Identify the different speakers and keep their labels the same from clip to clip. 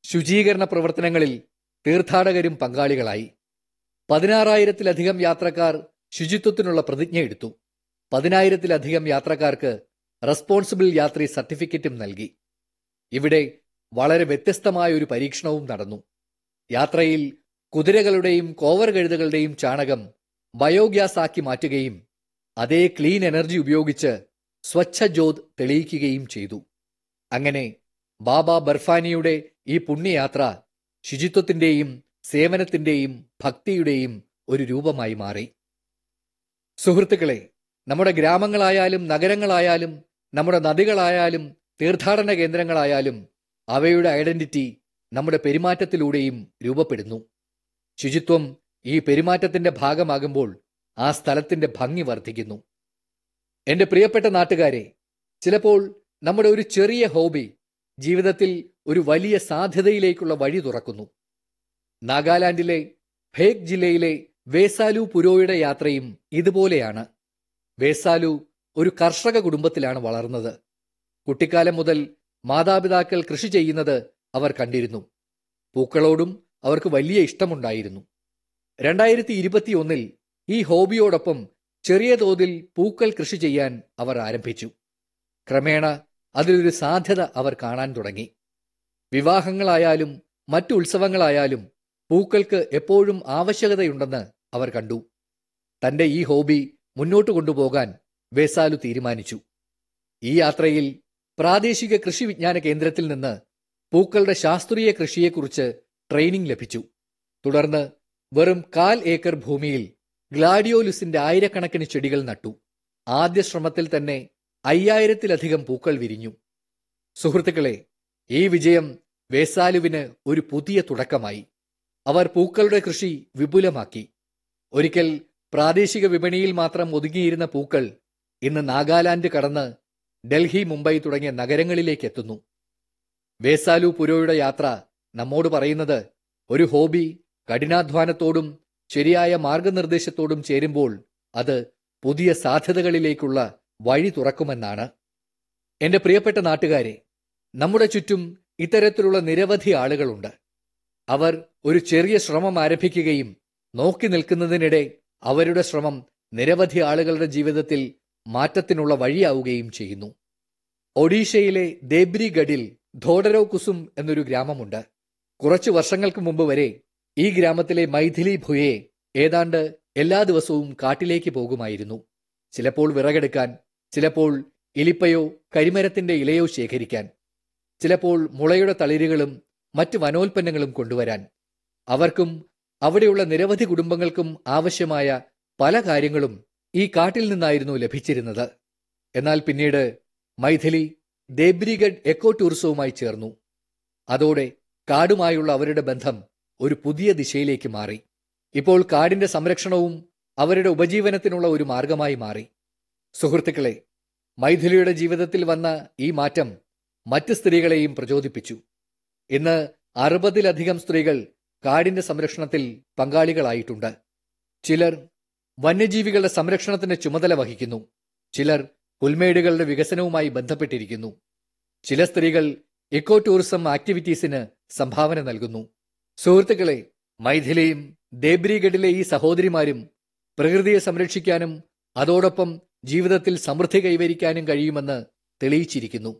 Speaker 1: ശുചീകരണ പ്രവർത്തനങ്ങളിൽ തീർത്ഥാടകരും പങ്കാളികളായി പതിനാറായിരത്തിലധികം യാത്രക്കാർ ശുചിത്വത്തിനുള്ള പ്രതിജ്ഞ എടുത്തു പതിനായിരത്തിലധികം യാത്രക്കാർക്ക് റെസ്പോൺസിബിൾ യാത്രി സർട്ടിഫിക്കറ്റും നൽകി ഇവിടെ വളരെ വ്യത്യസ്തമായ ഒരു പരീക്ഷണവും നടന്നു യാത്രയിൽ കുതിരകളുടെയും കോവർ കഴുതകളുടെയും ചാണകം ബയോഗ്യാസ് ആക്കി മാറ്റുകയും അതേ ക്ലീൻ എനർജി ഉപയോഗിച്ച് സ്വച്ഛ ജ്യോത് തെളിയിക്കുകയും ചെയ്തു അങ്ങനെ ബാബ ബർഫാനിയുടെ ഈ പുണ്യയാത്ര ശുചിത്വത്തിന്റെയും സേവനത്തിന്റെയും ഭക്തിയുടെയും ഒരു രൂപമായി മാറി സുഹൃത്തുക്കളെ നമ്മുടെ ഗ്രാമങ്ങളായാലും നഗരങ്ങളായാലും നമ്മുടെ നദികളായാലും തീർത്ഥാടന കേന്ദ്രങ്ങളായാലും അവയുടെ ഐഡന്റിറ്റി നമ്മുടെ പെരുമാറ്റത്തിലൂടെയും രൂപപ്പെടുന്നു ശുചിത്വം ഈ പെരുമാറ്റത്തിന്റെ ഭാഗമാകുമ്പോൾ ആ സ്ഥലത്തിന്റെ ഭംഗി വർദ്ധിക്കുന്നു എന്റെ പ്രിയപ്പെട്ട നാട്ടുകാരെ ചിലപ്പോൾ നമ്മുടെ ഒരു ചെറിയ ഹോബി ജീവിതത്തിൽ ഒരു വലിയ സാധ്യതയിലേക്കുള്ള വഴി തുറക്കുന്നു നാഗാലാൻഡിലെ ഭേക് ജില്ലയിലെ വേസാലു പുരോയുടെ യാത്രയും ഇതുപോലെയാണ് വേസാലു ഒരു കർഷക കുടുംബത്തിലാണ് വളർന്നത് കുട്ടിക്കാലം മുതൽ മാതാപിതാക്കൾ കൃഷി ചെയ്യുന്നത് അവർ കണ്ടിരുന്നു പൂക്കളോടും അവർക്ക് വലിയ ഇഷ്ടമുണ്ടായിരുന്നു രണ്ടായിരത്തി ഇരുപത്തിയൊന്നിൽ ഈ ഹോബിയോടൊപ്പം ചെറിയ തോതിൽ പൂക്കൾ കൃഷി ചെയ്യാൻ അവർ ആരംഭിച്ചു ക്രമേണ അതിലൊരു സാധ്യത അവർ കാണാൻ തുടങ്ങി വിവാഹങ്ങളായാലും മറ്റു ഉത്സവങ്ങളായാലും പൂക്കൾക്ക് എപ്പോഴും ആവശ്യകതയുണ്ടെന്ന് അവർ കണ്ടു തന്റെ ഈ ഹോബി മുന്നോട്ട് കൊണ്ടുപോകാൻ വേസാലു തീരുമാനിച്ചു ഈ യാത്രയിൽ പ്രാദേശിക കൃഷി വിജ്ഞാന കേന്ദ്രത്തിൽ നിന്ന് പൂക്കളുടെ ശാസ്ത്രീയ കൃഷിയെക്കുറിച്ച് ട്രെയിനിംഗ് ലഭിച്ചു തുടർന്ന് വെറും കാൽ ഏക്കർ ഭൂമിയിൽ ഗ്ലാഡിയോലുസിന്റെ ആയിരക്കണക്കിന് ചെടികൾ നട്ടു ആദ്യ ശ്രമത്തിൽ തന്നെ അയ്യായിരത്തിലധികം പൂക്കൾ വിരിഞ്ഞു സുഹൃത്തുക്കളെ ഈ വിജയം വേസാലുവിന് ഒരു പുതിയ തുടക്കമായി അവർ പൂക്കളുടെ കൃഷി വിപുലമാക്കി ഒരിക്കൽ പ്രാദേശിക വിപണിയിൽ മാത്രം ഒതുങ്ങിയിരുന്ന പൂക്കൾ ഇന്ന് നാഗാലാൻഡ് കടന്ന് ഡൽഹി മുംബൈ തുടങ്ങിയ നഗരങ്ങളിലേക്ക് എത്തുന്നു വേസാലു പുരോയുടെ യാത്ര നമ്മോട് പറയുന്നത് ഒരു ഹോബി കഠിനാധ്വാനത്തോടും ശരിയായ മാർഗനിർദ്ദേശത്തോടും ചേരുമ്പോൾ അത് പുതിയ സാധ്യതകളിലേക്കുള്ള വഴി തുറക്കുമെന്നാണ് എന്റെ പ്രിയപ്പെട്ട നാട്ടുകാരെ നമ്മുടെ ചുറ്റും ഇത്തരത്തിലുള്ള നിരവധി ആളുകളുണ്ട് അവർ ഒരു ചെറിയ ശ്രമം ആരംഭിക്കുകയും നോക്കി നിൽക്കുന്നതിനിടെ അവരുടെ ശ്രമം നിരവധി ആളുകളുടെ ജീവിതത്തിൽ മാറ്റത്തിനുള്ള വഴിയാവുകയും ചെയ്യുന്നു ഒഡീഷയിലെ ദേബ്രിഗഡിൽ ധോഡരോ കുസും എന്നൊരു ഗ്രാമമുണ്ട് കുറച്ചു വർഷങ്ങൾക്ക് മുമ്പ് വരെ ഈ ഗ്രാമത്തിലെ മൈഥിലി ഭുയെ ഏതാണ്ട് എല്ലാ ദിവസവും കാട്ടിലേക്ക് പോകുമായിരുന്നു ചിലപ്പോൾ വിറകെടുക്കാൻ ചിലപ്പോൾ ഇലിപ്പയോ കരിമരത്തിന്റെ ഇലയോ ശേഖരിക്കാൻ ചിലപ്പോൾ മുളയുടെ തളിരുകളും മറ്റ് വനോൽപ്പന്നങ്ങളും കൊണ്ടുവരാൻ അവർക്കും അവിടെയുള്ള നിരവധി കുടുംബങ്ങൾക്കും ആവശ്യമായ പല കാര്യങ്ങളും ഈ കാട്ടിൽ നിന്നായിരുന്നു ലഭിച്ചിരുന്നത് എന്നാൽ പിന്നീട് മൈഥിലി ദേബ്രിഗഡ് എക്കോ ടൂറിസവുമായി ചേർന്നു അതോടെ കാടുമായുള്ള അവരുടെ ബന്ധം ഒരു പുതിയ ദിശയിലേക്ക് മാറി ഇപ്പോൾ കാടിന്റെ സംരക്ഷണവും അവരുടെ ഉപജീവനത്തിനുള്ള ഒരു മാർഗമായി മാറി സുഹൃത്തുക്കളെ മൈഥിലിയുടെ ജീവിതത്തിൽ വന്ന ഈ മാറ്റം മറ്റ് സ്ത്രീകളെയും പ്രചോദിപ്പിച്ചു ഇന്ന് അറുപതിലധികം സ്ത്രീകൾ കാടിന്റെ സംരക്ഷണത്തിൽ പങ്കാളികളായിട്ടുണ്ട് ചിലർ വന്യജീവികളുടെ സംരക്ഷണത്തിന്റെ ചുമതല വഹിക്കുന്നു ചിലർ പുൽമേടുകളുടെ വികസനവുമായി ബന്ധപ്പെട്ടിരിക്കുന്നു ചില സ്ത്രീകൾ ഇക്കോ ടൂറിസം ആക്ടിവിറ്റീസിന് സംഭാവന നൽകുന്നു സുഹൃത്തുക്കളെ മൈഥിലിയും ദേബ്രിഗഡിലെ ഈ സഹോദരിമാരും പ്രകൃതിയെ സംരക്ഷിക്കാനും അതോടൊപ്പം ജീവിതത്തിൽ സമൃദ്ധി കൈവരിക്കാനും കഴിയുമെന്ന് തെളിയിച്ചിരിക്കുന്നു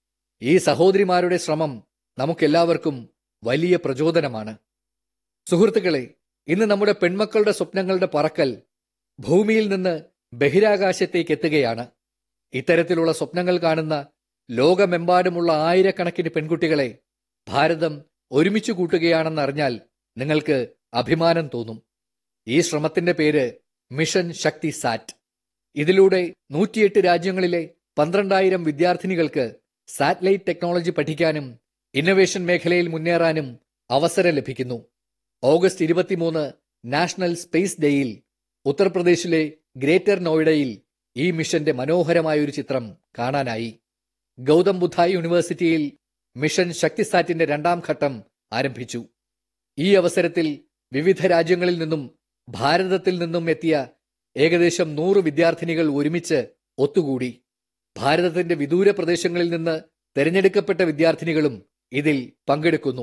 Speaker 1: ഈ സഹോദരിമാരുടെ ശ്രമം നമുക്കെല്ലാവർക്കും വലിയ പ്രചോദനമാണ് സുഹൃത്തുക്കളെ ഇന്ന് നമ്മുടെ പെൺമക്കളുടെ സ്വപ്നങ്ങളുടെ പറക്കൽ ഭൂമിയിൽ നിന്ന് ബഹിരാകാശത്തേക്ക് എത്തുകയാണ് ഇത്തരത്തിലുള്ള സ്വപ്നങ്ങൾ കാണുന്ന ലോകമെമ്പാടുമുള്ള ആയിരക്കണക്കിന് പെൺകുട്ടികളെ ഭാരതം ഒരുമിച്ച് കൂട്ടുകയാണെന്നറിഞ്ഞാൽ നിങ്ങൾക്ക് അഭിമാനം തോന്നും ഈ ശ്രമത്തിന്റെ പേര് മിഷൻ ശക്തി സാറ്റ് ഇതിലൂടെ നൂറ്റിയെട്ട് രാജ്യങ്ങളിലെ പന്ത്രണ്ടായിരം വിദ്യാർത്ഥിനികൾക്ക് സാറ്റലൈറ്റ് ടെക്നോളജി പഠിക്കാനും ഇന്നൊവേഷൻ മേഖലയിൽ മുന്നേറാനും അവസരം ലഭിക്കുന്നു ഓഗസ്റ്റ് ഇരുപത്തിമൂന്ന് നാഷണൽ സ്പേസ് ഡേയിൽ ഉത്തർപ്രദേശിലെ ഗ്രേറ്റർ നോയിഡയിൽ ഈ മിഷന്റെ മനോഹരമായ ഒരു ചിത്രം കാണാനായി ഗൗതം ബുദ്ധ യൂണിവേഴ്സിറ്റിയിൽ മിഷൻ ശക്തിസാറ്റിന്റെ രണ്ടാം ഘട്ടം ആരംഭിച്ചു ഈ അവസരത്തിൽ വിവിധ രാജ്യങ്ങളിൽ നിന്നും ഭാരതത്തിൽ നിന്നും എത്തിയ ഏകദേശം നൂറ് വിദ്യാർത്ഥിനികൾ ഒരുമിച്ച് ഒത്തുകൂടി ഭാരതത്തിന്റെ വിദൂര പ്രദേശങ്ങളിൽ നിന്ന് തെരഞ്ഞെടുക്കപ്പെട്ട വിദ്യാർത്ഥിനികളും ഇതിൽ പങ്കെടുക്കുന്നു